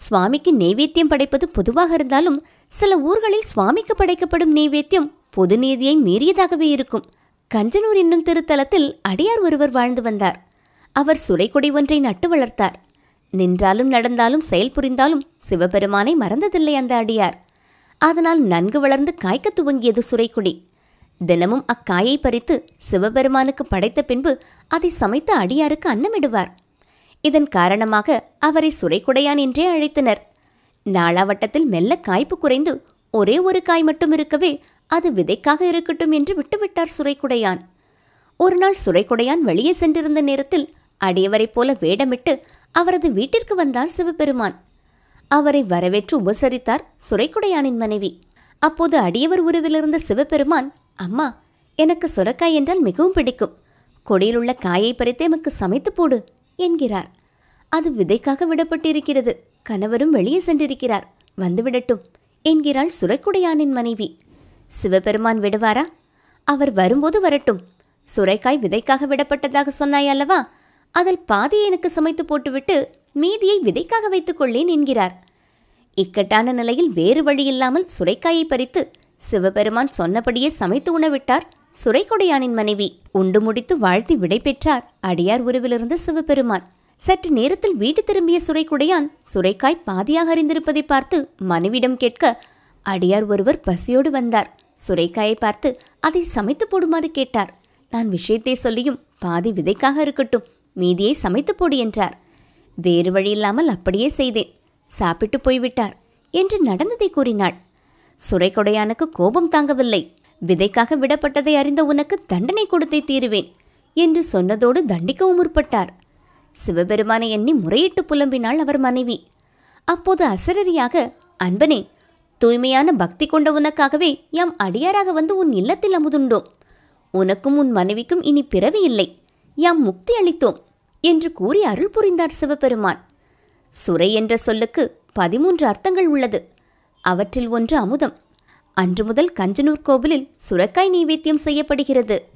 சுவாமிக்கு நெய்வேத்தியம் படைப்பது பொதுவாக இருந்தாலும் சில ஊர்களில் சுவாமிக்கு படைக்கப்படும் நெய்வேத்தியம் பொது நீதியை மீறியதாகவே இருக்கும் கஞ்சனூர் என்னும் திருத்தலத்தில் அடியார் ஒருவர் வாழ்ந்து வந்தார் அவர் சுரைக்கொடி ஒன்றை நட்டு வளர்த்தார் நின்றாலும் நடந்தாலும் செயல் புரிந்தாலும் சிவபெருமானை மறந்ததில்லை அந்த அடியார் அதனால் நன்கு வளர்ந்து காய்க்கத் துவங்கியது சுரைக்குடி தினமும் அக்காயை பறித்து சிவபெருமானுக்கு படைத்த பின்பு அதை சமைத்து அடியாருக்கு அன்னமிடுவார் இதன் காரணமாக அவரை சுரைக்குடையான் என்றே அழைத்தனர் நாளாவட்டத்தில் மெல்ல காய்ப்பு குறைந்து ஒரே ஒரு காய் மட்டும் இருக்கவே அது விதைக்காக இருக்கட்டும் என்று விட்டுவிட்டார் சுரைக்குடையான் ஒரு நாள் சுரைக்குடையான் வெளியே சென்றிருந்த நேரத்தில் அடியவரைப் போல வேடமிட்டு அவரது வீட்டிற்கு வந்தார் சிவபெருமான் அவரை வரவேற்று உபசரித்தார் சுரைக்குடையானின் மனைவி அப்போது அடியவர் உருவிலிருந்த சிவபெருமான் அம்மா எனக்கு சுரக்காய் என்றால் மிகவும் பிடிக்கும் கொடியில் உள்ள காயை பறித்து எமக்கு சமைத்து போடு என்கிறார் அது விதைக்காக விடப்பட்டிருக்கிறது கணவரும் வெளியே சென்றிருக்கிறார் வந்துவிடட்டும் என்கிறாள் சுரைக்குடையானின் மனைவி சிவபெருமான் விடுவாரா அவர் வரும்போது வரட்டும் சுரைக்காய் விதைக்காக விடப்பட்டதாக சொன்னாய் அல்லவா அதில் பாதியை எனக்கு சமைத்து போட்டுவிட்டு மீதியை விதைக்காக வைத்துக் கொள்ளேன் என்கிறார் இக்கட்டான நிலையில் வேறு வழியில்லாமல் சுரைக்காயை பறித்து சிவபெருமான் சொன்னபடியே சமைத்து உணவிட்டார் சுரைக்கொடையானின் மனைவி உண்டு முடித்து வாழ்த்தி விடை பெற்றார் அடியார் உருவிலிருந்த சிவபெருமான் சற்று நேரத்தில் வீடு திரும்பிய சுரைக்குடையான் சுரைக்காய் பாதியாக அறிந்திருப்பதை பார்த்து மனைவிடம் கேட்க அடியார் ஒருவர் பசியோடு வந்தார் சுரைக்காயை பார்த்து அதை சமைத்து போடுமாறு கேட்டார் நான் விஷயத்தை சொல்லியும் பாதி விதைக்காக இருக்கட்டும் மீதியை சமைத்து போடு என்றார் வேறு வழியில்லாமல் அப்படியே செய்தேன் சாப்பிட்டு போய்விட்டார் என்று நடந்ததை கூறினாள் சுரைக்கொடையானுக்கு கோபம் தாங்கவில்லை விதைக்காக விடப்பட்டதை அறிந்த உனக்கு தண்டனை கொடுத்தே தீருவேன் என்று சொன்னதோடு தண்டிக்கவும் முற்பட்டார் சிவபெருமானை எண்ணி முறையிட்டு புலம்பினாள் அவர் மனைவி அப்போது அசரரியாக அன்பனே தூய்மையான பக்தி கொண்ட உனக்காகவே யாம் அடியாராக வந்து உன் இல்லத்தில் அமுதுண்டோம் உனக்கும் உன் மனைவிக்கும் இனி பிறவி இல்லை யாம் முக்தி அளித்தோம் என்று கூறி அருள் புரிந்தார் சிவபெருமான் சுரை என்ற சொல்லுக்கு பதிமூன்று அர்த்தங்கள் உள்ளது அவற்றில் ஒன்று அமுதம் அன்று முதல் கஞ்சனூர் கோவிலில் சுரக்காய் நைவேத்தியம் செய்யப்படுகிறது